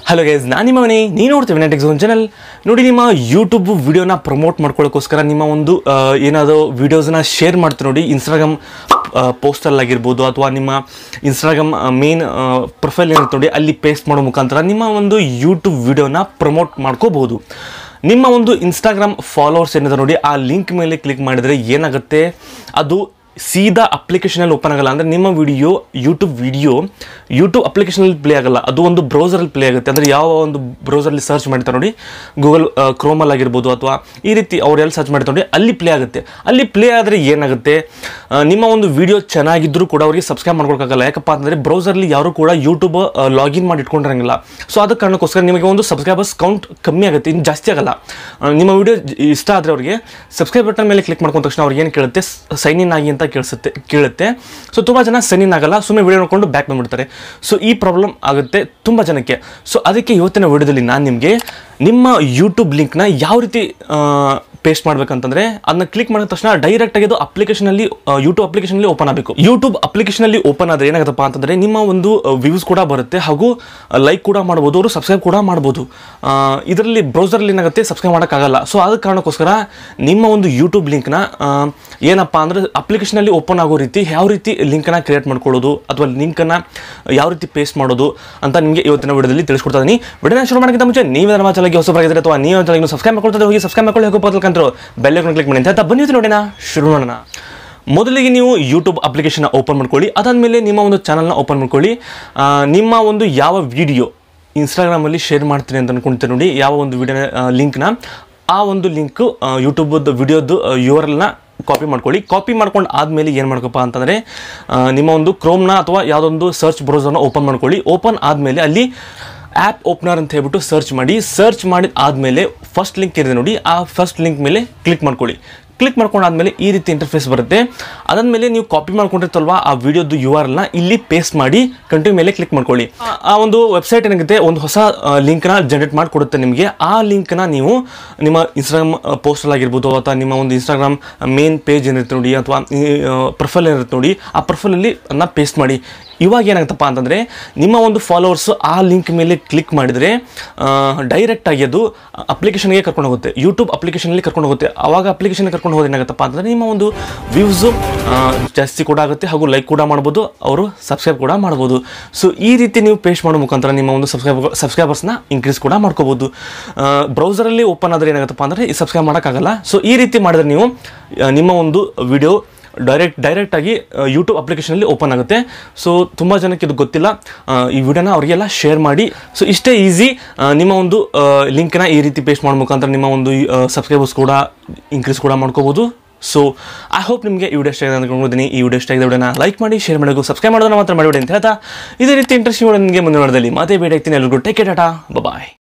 hello guys ನಾನು ನಿಮ್ಮ ಮನೆ ನೀವು ನೋಡ್ತೀವಿ ನೆಟೆಕ್ಸ್ ಒಂದು ಚಾನಲ್ ನೋಡಿ ನಿಮ್ಮ ಯೂಟ್ಯೂಬ್ ವಿಡಿಯೋನ ಪ್ರಮೋಟ್ ಮಾಡ್ಕೊಳ್ಳೋಕ್ಕೋಸ್ಕರ ನಿಮ್ಮ ಒಂದು ಆ, ಏನಾದರೂ ವಿಡಿಯೋಸ್ನ ಶೇರ್ ಮಾಡ್ತೀವಿ ನೋಡಿ ಇನ್ಸ್ಟಾಗ್ರಾಮ್ ಪೋಸ್ಟಲ್ಲಾಗಿರ್ಬೋದು ಅಥವಾ ನಿಮ್ಮ ಇನ್ಸ್ಟಾಗ್ರಾಮ್ ಮೇನ್ ಪ್ರೊಫೈಲ್ ಏನಿರುತ್ತೆ ನೋಡಿ ಅಲ್ಲಿ ಪೇಸ್ಟ್ ಮಾಡೋ ಮುಖಾಂತರ ನಿಮ್ಮ ಒಂದು ಯೂಟ್ಯೂಬ್ ವಿಡಿಯೋನ ಪ್ರಮೋಟ್ ಮಾಡ್ಕೋಬಹುದು ನಿಮ್ಮ ಒಂದು ಇನ್ಸ್ಟಾಗ್ರಾಮ್ ಫಾಲೋವರ್ಸ್ ಏನಿದೆ ನೋಡಿ ಆ ಲಿಂಕ್ ಮೇಲೆ ಕ್ಲಿಕ್ ಮಾಡಿದರೆ ಏನಾಗುತ್ತೆ ಅದು ಸೀದಾ ಅಪ್ಲಿಕೇಶನಲ್ಲಿ ಓಪನ್ ಆಗಲ್ಲ ಅಂದರೆ ನಿಮ್ಮ ವಿಡಿಯೋ ಯೂಟ್ಯೂಬ್ ವಿಡಿಯೋ ಯೂಟ್ಯೂಬ್ ಅಪ್ಲಿಕೇಶನಲ್ಲಿ ಪ್ಲೇ ಆಗಲ್ಲ ಅದು ಒಂದು ಬ್ರೌಸರಲ್ಲಿ ಪ್ಲೇ ಆಗುತ್ತೆ ಅಂದರೆ ಯಾವ ಒಂದು ಬ್ರೌಸರಲ್ಲಿ ಸರ್ಚ್ ಮಾಡ್ತಾರೆ ನೋಡಿ ಗೂಗಲ್ ಕ್ರೋಮಲ್ ಆಗಿರ್ಬೋದು ಅಥವಾ ಈ ರೀತಿ ಅವ್ರು ಎಲ್ಲಿ ಸರ್ಚ್ ಮಾಡ್ತಾರೆ ನೋಡಿ ಅಲ್ಲಿ ಪ್ಲೇ ಆಗುತ್ತೆ ಅಲ್ಲಿ ಪ್ಲೇ ಆದರೆ ಏನಾಗುತ್ತೆ ಆ, ನಿಮ್ಮ ಒಂದು ವಿಡಿಯೋ ಚೆನ್ನಾಗಿದ್ದರೂ ಕೂಡ ಅವರಿಗೆ ಸಬ್ಸ್ಕ್ರೈಬ್ ಮಾಡ್ಕೊಳಕ್ಕಾಗಲ್ಲ ಯಾಕಪ್ಪ ಅಂತಂದರೆ ಬ್ರೌಸರ್ಲಿ ಯಾರು ಕೂಡ ಯೂಟ್ಯೂಬ್ ಲಾಗಿನ್ ಮಾಡಿ ಇಟ್ಕೊಂಡಿರಂಗಿಲ್ಲ ಸೊ ಅದಕ್ಕೆ ಕಾರಣಕ್ಕೋಸ್ಕರ ನಿಮಗೆ ಒಂದು ಸಬ್ಸ್ಕ್ರೈಬರ್ಸ್ ಕೌಂಟ್ ಕಮ್ಮಿ ಆಗುತ್ತೆ ಇನ್ನು ಜಾಸ್ತಿ ಆಗಲ್ಲ ಆ, ನಿಮ್ಮ ವಿಡಿಯೋ ಇಷ್ಟ ಆದರೆ ಅವರಿಗೆ ಸಬ್ಸ್ಕ್ರೈಬ್ ಬಟನ್ ಮೇಲೆ ಕ್ಲಿಕ್ ಮಾಡ್ಕೊಂಡ ತಕ್ಷಣ ಅವ್ರಿಗೆ ಏನು ಕೇಳುತ್ತೆ ಸೈನ್ ಇನ್ ಆಗಿ ಅಂತ ಕೇಳಿಸುತ್ತೆ ಕೇಳುತ್ತೆ ಸೊ ತುಂಬ ಜನ ಸೈನ್ ಇನ್ ಆಗಲ್ಲ ಸುಮ್ಮನೆ ವಿಡಿಯೋ ನೋಡ್ಕೊಂಡು ಬ್ಯಾಕ್ ಬಂದ್ಬಿಡ್ತಾರೆ ಸೊ ಈ ಪ್ರಾಬ್ಲಮ್ ಆಗುತ್ತೆ ತುಂಬ ಜನಕ್ಕೆ ಸೊ ಅದಕ್ಕೆ ಇವತ್ತಿನ ವಿಡಿಯೋದಲ್ಲಿ ನಾನು ನಿಮಗೆ ನಿಮ್ಮ ಯೂಟ್ಯೂಬ್ ಲಿಂಕ್ನ ಯಾವ ರೀತಿ ಪೇಸ್ಟ್ ಮಾಡ್ಬೇಕಂತಂದ್ರೆ ಅದನ್ನ ಕ್ಲಿಕ್ ಮಾಡಿದ ತಕ್ಷಣ ಡೈರೆಕ್ಟ್ ಆಗಿ ಅದು ಅಪ್ಲಿಕೇಶನಲ್ಲಿ ಯೂಟ್ಯೂಬ್ ಅಪ್ಲಿಕೇಶನಲ್ಲಿ ಓಪನ್ ಆಗಬೇಕು ಯೂಟ್ಯೂಬ್ ಅಪ್ಲಿಕೇಶನಲ್ಲಿ ಓಪನ್ ಆದ್ರೆ ಏನಾಗುತ್ತಪ್ಪ ಅಂತಂದ್ರೆ ನಿಮ್ಮ ಒಂದು ವ್ಯೂಸ್ ಕೂಡ ಬರುತ್ತೆ ಹಾಗೂ ಲೈಕ್ ಕೂಡ ಮಾಡ್ಬೋದು ಅವರು ಸಬ್ಸ್ಕ್ರೈಬ್ ಕೂಡ ಮಾಡ್ಬೋದು ಇದರಲ್ಲಿ ಬ್ರೌಸರಲ್ಲಿ ಏನಾಗುತ್ತೆ ಸಬ್ಸ್ಕ್ರೈಬ್ ಮಾಡೋಕ್ಕಾಗಲ್ಲ ಸೊ ಅದ ಕಾರಣಕ್ಕೋಸ್ಕರ ನಿಮ್ಮ ಒಂದು ಯೂಟ್ಯೂಬ್ ಲಿಂಕ್ನ ಏನಪ್ಪ ಅಂದ್ರೆ ಅಪ್ಲಿಕೇಶನಲ್ಲಿ ಓಪನ್ ಆಗೋ ರೀತಿ ಯಾವ ರೀತಿ ಲಿಂಕನ್ನ ಕ್ರಿಯೇಟ್ ಮಾಡ್ಕೊಳ್ಳೋದು ಅಥವಾ ಲಿಂಕನ್ನು ಯಾವ ರೀತಿ ಪೇಸ್ಟ್ ಮಾಡೋದು ಅಂತ ನಿಮಗೆ ಇವತ್ತಿನ ವಿಡಿಯೋದಲ್ಲಿ ತಿಳಿಸ್ಕೊಡ್ತಾ ಇದೀನಿ ವಿಡಿಯೋನ ಶುರು ಮಾಡೋಕ್ಕಿಂತ ಮುಂಚೆ ನೀವು ನಮ್ಮ ಚಾನಲ್ಗೆ ಹೊಸಬರಾಗಿದ್ದರೆ ಅಥವಾ ನೀವು ಚಾನಲ್ಗೆ ಸಬ್ಸ್ಕ್ರೈಬ್ ಮಾಡ್ಕೊಳ್ತಾರೆ ಹೋಗಿ ಸಬ್ಸ್ಕ್ರೈಬ್ ಮಾಡ್ಕೊಳ್ಳಿ ಹೋಗೋ ಬದಲು ಬೆಲ್ ಐಕಾನ್ ಕ್ಲಿಕ್ ಮಾಡಿ ಅಂತ ಬನ್ನಿ ಇವತ್ತು ನೋಡೋಣ ಶುರು ಮಾಡೋಣ ಮೊದಲಿಗೆ ನೀವು ಯೂಟ್ಯೂಬ್ ಅಪ್ಲಿಕೇಶನ್ ಓಪನ್ ಮಾಡ್ಕೊಳ್ಳಿ ಅದಾದಮೇಲೆ ನಿಮ್ಮ ಒಂದು ಚಾನಲ್ನ ಓಪನ್ ಮಾಡ್ಕೊಳ್ಳಿ ಆ, ನಿಮ್ಮ ಒಂದು ಯಾವ ವಿಡಿಯೋ ಇನ್ಸ್ಟಾಗ್ರಾಮಲ್ಲಿ ಶೇರ್ ಮಾಡ್ತೀನಿ ಅಂತ ಅನ್ಕೊಂತೀನಿ ನೋಡಿ ಯಾವ ಒಂದು ವಿಡಿಯೋನ ಲಿಂಕ್ನ ಆ ಒಂದು ಲಿಂಕು ಯೂಟ್ಯೂಬದ್ದು ವಿಡಿಯೋದು ಯು ಆರ್ ಎಲ್ನ ಕಾಪಿ ಮಾಡ್ಕೊಳ್ಳಿ ಕಾಪಿ ಮಾಡ್ಕೊಂಡು ಆದಮೇಲೆ ಏನು ಮಾಡ್ಕಪ್ಪ ಅಂತಂದರೆ ನಿಮ್ಮ ಒಂದು ಕ್ರೋಮ್ನ ಅಥವಾ ಯಾವುದೊಂದು ಸರ್ಚ್ ಬ್ರೌಸರ್ನ ಓಪನ್ ಮಾಡ್ಕೊಳ್ಳಿ ಓಪನ್ ಆದಮೇಲೆ ಅಲ್ಲಿ ಆ್ಯಪ್ ಓಪನರ್ ಅಂತ ಹೇಳ್ಬಿಟ್ಟು ಸರ್ಚ್ ಮಾಡಿ ಸರ್ಚ್ ಮಾಡಿದ ಆದಮೇಲೆ ಫಸ್ಟ್ ಲಿಂಕ್ ಇದೆ ನೋಡಿ ಆ ಫಸ್ಟ್ ಲಿಂಕ್ ಮೇಲೆ ಕ್ಲಿಕ್ ಮಾಡ್ಕೊಳ್ಳಿ ಕ್ಲಿಕ್ ಮಾಡ್ಕೊಂಡಾದ್ಮೇಲೆ ಈ ರೀತಿ ಇಂಟರ್ಫೇಸ್ ಬರುತ್ತೆ ಅದಾದ್ಮೇಲೆ ನೀವು ಕಾಪಿ ಮಾಡ್ಕೊಂಡಿರ್ತಲ್ವಾ ಆ ವಿಡಿಯೋದು ಯು ಆರ್ ಎಲ್ನ ಇಲ್ಲಿ ಪೇಸ್ಟ್ ಮಾಡಿ ಕಂಟಿನ್ಯೂ ಮೇಲೆ ಕ್ಲಿಕ್ ಮಾಡ್ಕೊಳ್ಳಿ ಆ- ಆ ಒಂದು ವೆಬ್ಸೈಟ್ ಏನಾಗುತ್ತೆ ಒಂದು ಹೊಸ ಲಿಂಕ್ನ ಜನರೇಟ್ ಮಾಡಿಕೊಡುತ್ತೆ ನಿಮಗೆ ಆ ಲಿಂಕ್ನ ನೀವು ನಿಮ್ಮ ಇನ್ಸ್ಟಾಗ್ರಾಮ್ ಪೋಸ್ಟಲ್ ಆಗಿರ್ಬೋದು ಅಥವಾ ನಿಮ್ಮ ಒಂದು ಇನ್ಸ್ಟಾಗ್ರಾಮ್ ಮೇನ್ ಪೇಜ್ ಏನಿರುತ್ತೆ ನೋಡಿ ಅಥವಾ ಪ್ರೊಫೈಲ್ ಏನಿರುತ್ತೆ ನೋಡಿ ಆ ಪ್ರೊಫೈಲಲ್ಲಿ ಅದನ್ನ ಪೇಸ್ಟ್ ಮಾಡಿ ಇವಾಗ ಏನಾಗುತ್ತಪ್ಪ ಅಂತಂದರೆ ನಿಮ್ಮ ಒಂದು ಫಾಲೋವರ್ಸ್ ಆ ಲಿಂಕ್ ಮೇಲೆ ಕ್ಲಿಕ್ ಮಾಡಿದರೆ ಡೈರೆಕ್ಟ್ ಆಗಿ ಅದು ಅಪ್ಲಿಕೇಶನ್ಗೆ ಕರ್ಕೊಂಡು ಹೋಗುತ್ತೆ ಯೂಟ್ಯೂಬ್ ಅಪ್ಲಿಕೇಶನಲ್ಲಿ ಕರ್ಕೊಂಡು ಹೋಗುತ್ತೆ ಆವಾಗ ಅಪ್ಲಿಕೇಶನ್ ಕರ್ಕೊಂಡು ಹೋದ್ರೆ ಏನಾಗುತ್ತಪ್ಪ ಅಂತಂದರೆ ನಿಮ್ಮ ಒಂದು ವ್ಯೂಸು ಜಾಸ್ತಿ ಕೂಡ ಆಗುತ್ತೆ ಹಾಗೂ ಲೈಕ್ ಕೂಡ ಮಾಡ್ಬೋದು ಅವರು ಸಬ್ಸ್ಕ್ರೈಬ್ ಕೂಡ ಮಾಡ್ಬೋದು ಸೊ ಈ ರೀತಿ ನೀವು ಪೇಸ್ಟ್ ಮಾಡೋ ಮುಖಾಂತರ ನಿಮ್ಮ ಒಂದು ಸಬ್ಸ್ಕ್ರೈಬ್ ಸಬ್ಸ್ಕ್ರೈಬರ್ಸ್ನ ಇನ್ಕ್ರೀಸ್ ಕೂಡ ಮಾಡ್ಕೋಬೋದು ಬ್ರೌಸರಲ್ಲಿ ಓಪನ್ ಆದರೆ ಏನಾಗುತ್ತಪ್ಪ ಅಂದರೆ ಸಬ್ಸ್ಕ್ರೈಬ್ ಮಾಡೋಕ್ಕಾಗಲ್ಲ ಸೊ ಈ ರೀತಿ ಮಾಡಿದ್ರೆ ನೀವು ಆ, ನಿಮ್ಮ ಒಂದು ವಿಡಿಯೋ ಡೈರೆಕ್ಟ್ ಡೈರೆಕ್ಟಾಗಿ ಯೂಟ್ಯೂಬ್ ಅಪ್ಲಿಕೇಶನಲ್ಲಿ ಓಪನ್ ಆಗುತ್ತೆ ಸೊ ತುಂಬ ಜನಕ್ಕೆ ಇದು ಗೊತ್ತಿಲ್ಲ ಆ, ಈ ವಿಡಿಯೋನ ಅವರಿಗೆಲ್ಲ ಶೇರ್ ಮಾಡಿ ಸೊ ಇಷ್ಟೇ ಈಸಿ ನಿಮ್ಮ ಒಂದು ಲಿಂಕ್ನ ಈ ರೀತಿ ಪೇಸ್ಟ್ ಮಾಡೋ ಮುಖಾಂತರ ನಿಮ್ಮ ಒಂದು ಸಬ್ಸ್ಕ್ರೈಬರ್ಸ್ ಕೂಡ ಇನ್ಕ್ರೀಸ್ ಕೂಡ ಮಾಡ್ಕೋಬೋದು ಸೊ ಐ ಹೋಪ್ ನಿಮಗೆ ಈ ವಿಡಿಯೋ ಇಷ್ಟ ಆಗಿದೆ ಅಂದ್ಕೊಂಡಿದ್ದೀನಿ ಈ ವಿಡಿಯೋ ಇಷ್ಟ ಆಗಿದೆ ವಿಡಿಯೋನ ಲೈಕ್ ಮಾಡಿ ಶೇರ್ ಮಾಡೋದು ಸಬ್ಸ್ಕ್ರೈಬ್ ಮಾಡೋದನ್ನ ಮಾತ್ರ ಮಾಡಿಬಿಡಿ ಅಂತ ಹೇಳ್ತಾ ಇದೇ ರೀತಿ ಇಂಟ್ರೆಸ್ಟಿಂಗ್ ವಿಡಿಯೋ ನಿಮಗೆ ಮುಂದೆ ನೋಡೋದಲ್ಲಿ ಮತ್ತೆ ಭೇಟಿ ಆಗ್ತೀನಿ ಎಲ್ರಿಗೂ ಟೇಕ್ ಕೇರ್ ಟಾಟಾ ಬಾಯ್